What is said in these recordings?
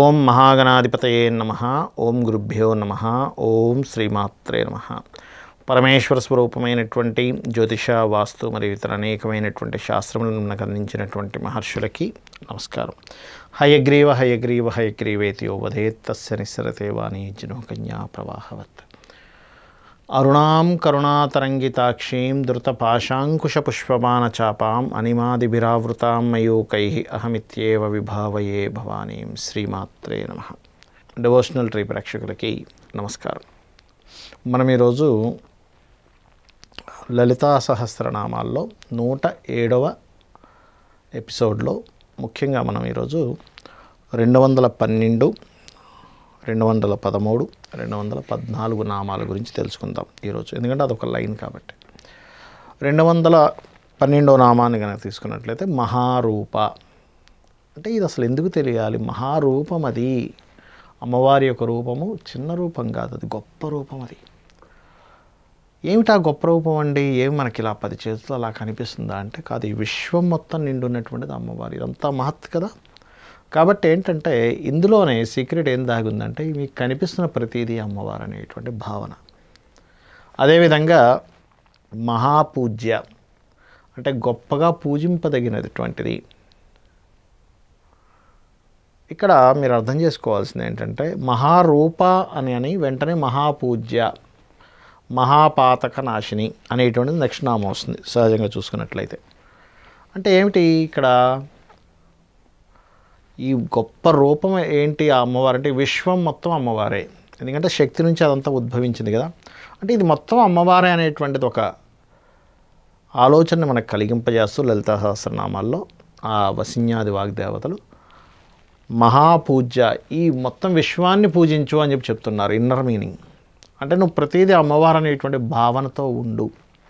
ఓం మహాగణాధిపతయే నమ ఓం గురుభ్యో నమ ఓం శ్రీమాత్రే నమ పరమేశ్వర స్వరూపమైనటువంటి జ్యోతిష వాస్తు మరియు ఇతర అనేకమైనటువంటి శాస్త్రములను మనకు అందించినటువంటి మహర్షులకి నమస్కారం హయగ్రీవ హయగ్రీవ హయగ్రీవేతి యోవధేత్ తస్య నిస్సరతే వాణి జనోకన్యా ప్రవాహవత్ అరుణాం కరుణాతరంగితాక్షీం ధృతపాశాంకుశపుష్పమానచాపాం అనిమాదిభిరావృతాం మయూకై అహమిత్యేవ విభావయే భవానీం శ్రీమాత్రే నమ డివోషనల్ ట్రీ ప్రేక్షకులకి నమస్కారం మనం ఈరోజు లలితా సహస్రనామాల్లో నూట ఏడవ ఎపిసోడ్లో ముఖ్యంగా మనం ఈరోజు రెండు వందల పన్నెండు రెండు వందల పదమూడు రెండు వందల పద్నాలుగు నామాల గురించి తెలుసుకుందాం ఈరోజు ఎందుకంటే అదొక లైన్ కాబట్టి రెండు వందల పన్నెండో నామాన్ని కనుక తీసుకున్నట్లయితే మహారూప అంటే ఇది అసలు ఎందుకు తెలియాలి మహారూపం అది అమ్మవారి యొక్క రూపము చిన్న రూపం కాదు అది గొప్ప రూపం అది ఏమిటా గొప్ప రూపం అండి ఏమి మనకి ఇలా పది చేతులు అలా కనిపిస్తుందా అంటే కాదు ఈ విశ్వం మొత్తం నిండున్నటువంటిది అమ్మవారి ఇదంతా మహత్ కదా కాబట్టి ఏంటంటే ఇందులోనే సీక్రెట్ ఏం దాగుందంటే మీకు కనిపిస్తున్న ప్రతిదీ అమ్మవారు అనేటువంటి భావన అదేవిధంగా మహాపూజ్య అంటే గొప్పగా పూజింపదగినటువంటిది ఇక్కడ మీరు అర్థం చేసుకోవాల్సింది ఏంటంటే మహారూప అని అని వెంటనే మహాపూజ్య మహాపాతక నాశిని అనేటువంటిది నెక్స్ట్ నామం వస్తుంది సహజంగా చూసుకున్నట్లయితే అంటే ఏమిటి ఇక్కడ ఈ గొప్ప రూపం ఏంటి ఆ అమ్మవారు అంటే విశ్వం మొత్తం అమ్మవారే ఎందుకంటే శక్తి నుంచి అదంతా ఉద్భవించింది కదా అంటే ఇది మొత్తం అమ్మవారే అనేటువంటిది ఒక ఆలోచన మనకు కలిగింపజేస్తూ లలితా సహస్రనామాల్లో ఆ వసిన్యాది వాగ్దేవతలు మహాపూజ్య ఈ మొత్తం విశ్వాన్ని పూజించు అని చెప్పి చెప్తున్నారు ఇన్నర్ మీనింగ్ అంటే నువ్వు ప్రతిదీ అమ్మవారు అనేటువంటి భావనతో ఉండు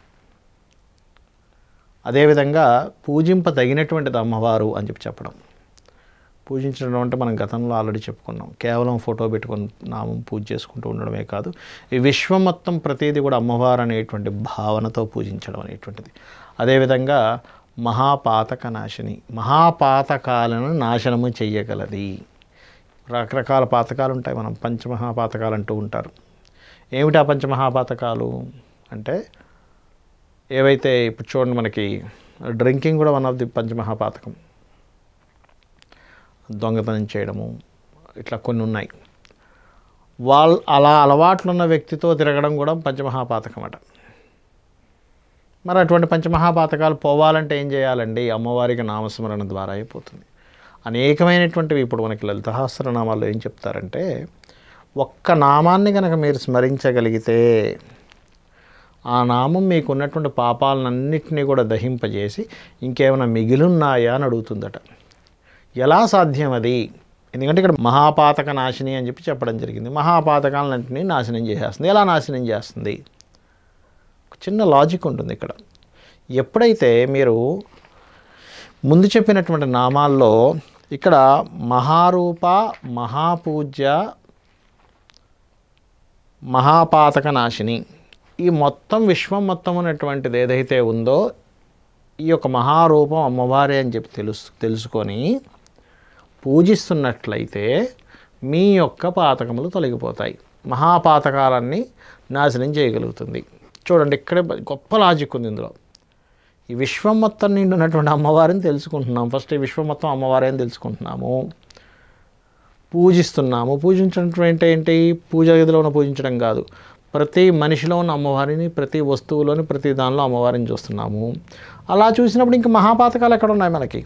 అదేవిధంగా పూజింపదగినటువంటిది అమ్మవారు అని చెప్పి చెప్పడం పూజించడం అంటే మనం గతంలో ఆల్రెడీ చెప్పుకున్నాం కేవలం ఫోటో పెట్టుకుని నామం పూజ చేసుకుంటూ ఉండడమే కాదు ఈ విశ్వం మొత్తం ప్రతిదీ కూడా అమ్మవారు అనేటువంటి భావనతో పూజించడం అనేటువంటిది అదేవిధంగా మహాపాతక నాశిని మహాపాతకాలను నాశనము చెయ్యగలది రకరకాల పాతకాలు ఉంటాయి మనం పంచమహాపాతకాలు అంటూ ఉంటారు ఏమిటి ఆ పంచమహాపాతకాలు అంటే ఏవైతే ఇప్పుడు చూడండి మనకి డ్రింకింగ్ కూడా వన్ ఆఫ్ ది పంచమహాపాతకం దొంగతనం చేయడము ఇట్లా కొన్ని ఉన్నాయి వాళ్ళు అలా అలవాట్లు ఉన్న వ్యక్తితో తిరగడం కూడా పంచమహాపాతకం అట మరి అటువంటి పంచమహాపాతకాలు పోవాలంటే ఏం చేయాలండి అమ్మవారికి నామస్మరణ ద్వారా అయిపోతుంది అనేకమైనటువంటివి ఇప్పుడు మనకి లలితహాస్త్రనామాల్లో ఏం చెప్తారంటే ఒక్క నామాన్ని కనుక మీరు స్మరించగలిగితే ఆ నామం మీకు ఉన్నటువంటి పాపాలన్నింటినీ కూడా దహింపజేసి ఇంకేమైనా మిగిలిన్నాయా అని అడుగుతుందట ఎలా సాధ్యం అది ఎందుకంటే ఇక్కడ మహాపాతక నాశిని అని చెప్పి చెప్పడం జరిగింది మహాపాతకాలన్నింటినీ నాశనం చేసేస్తుంది ఎలా నాశనం చేస్తుంది చిన్న లాజిక్ ఉంటుంది ఇక్కడ ఎప్పుడైతే మీరు ముందు చెప్పినటువంటి నామాల్లో ఇక్కడ మహారూప మహాపూజ్య మహాపాతక నాశిని ఈ మొత్తం విశ్వం మొత్తం ఉన్నటువంటిది ఏదైతే ఉందో ఈ యొక్క మహారూపం అమ్మవారే అని చెప్పి తెలుసు తెలుసుకొని పూజిస్తున్నట్లయితే మీ యొక్క పాతకములు తొలగిపోతాయి మహాపాతకాలన్నీ నాశనం చేయగలుగుతుంది చూడండి ఇక్కడే గొప్ప లాజిక్ ఉంది ఇందులో ఈ విశ్వం మొత్తం నిండున్నటువంటి అమ్మవారిని తెలుసుకుంటున్నాం ఫస్ట్ ఈ విశ్వం మొత్తం అమ్మవారే అని తెలుసుకుంటున్నాము పూజిస్తున్నాము పూజించడం అంటే ఏంటి పూజ గదిలో పూజించడం కాదు ప్రతి మనిషిలో ఉన్న అమ్మవారిని ప్రతి వస్తువులోని ప్రతి దానిలో అమ్మవారిని చూస్తున్నాము అలా చూసినప్పుడు ఇంక మహాపాతకాలు ఎక్కడ ఉన్నాయి మనకి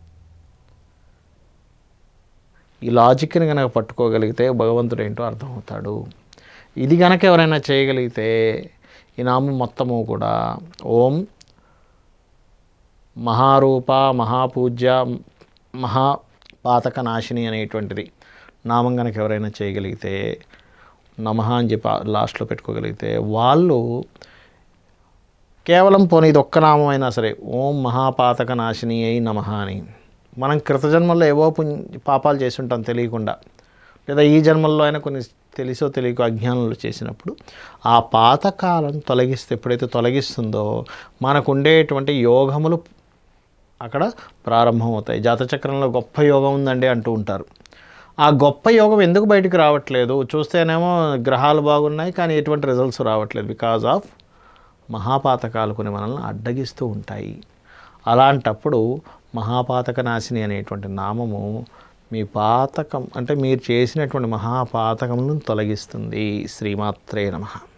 ఈ లాజిక్ని కనుక పట్టుకోగలిగితే భగవంతుడు ఏంటో అర్థమవుతాడు ఇది కనుక ఎవరైనా చేయగలిగితే ఈ నామం మొత్తము కూడా ఓం మహారూప మహాపూజ్య మహాపాతక నాశిని అనేటువంటిది నామం కనుక ఎవరైనా చేయగలిగితే నమః అని చెప్పి లాస్ట్లో పెట్టుకోగలిగితే వాళ్ళు కేవలం పోనీ ఇది ఒక్క నామం అయినా సరే ఓం మహాపాతక నాశిని అయి నమః అని మనం కృతజన్మల్లో ఏవో పుణ్య పాపాలు చేసి ఉంటాం తెలియకుండా లేదా ఈ జన్మల్లో అయినా కొన్ని తెలిసో తెలియకో అజ్ఞానంలో చేసినప్పుడు ఆ పాతకాలను తొలగిస్తే ఎప్పుడైతే తొలగిస్తుందో మనకు ఉండేటువంటి యోగములు అక్కడ ప్రారంభమవుతాయి జాతచక్రంలో గొప్ప యోగం ఉందండి అంటూ ఉంటారు ఆ గొప్ప యోగం ఎందుకు బయటికి రావట్లేదు చూస్తేనేమో గ్రహాలు బాగున్నాయి కానీ ఎటువంటి రిజల్ట్స్ రావట్లేదు బికాజ్ ఆఫ్ మహాపాతకాలు కొన్ని మనల్ని అడ్డగిస్తూ ఉంటాయి అలాంటప్పుడు మహాపాతక నాశిని అనేటువంటి నామము మీ పాతకం అంటే మీరు చేసినటువంటి మహాపాతకములను తొలగిస్తుంది శ్రీమాత్రే నమః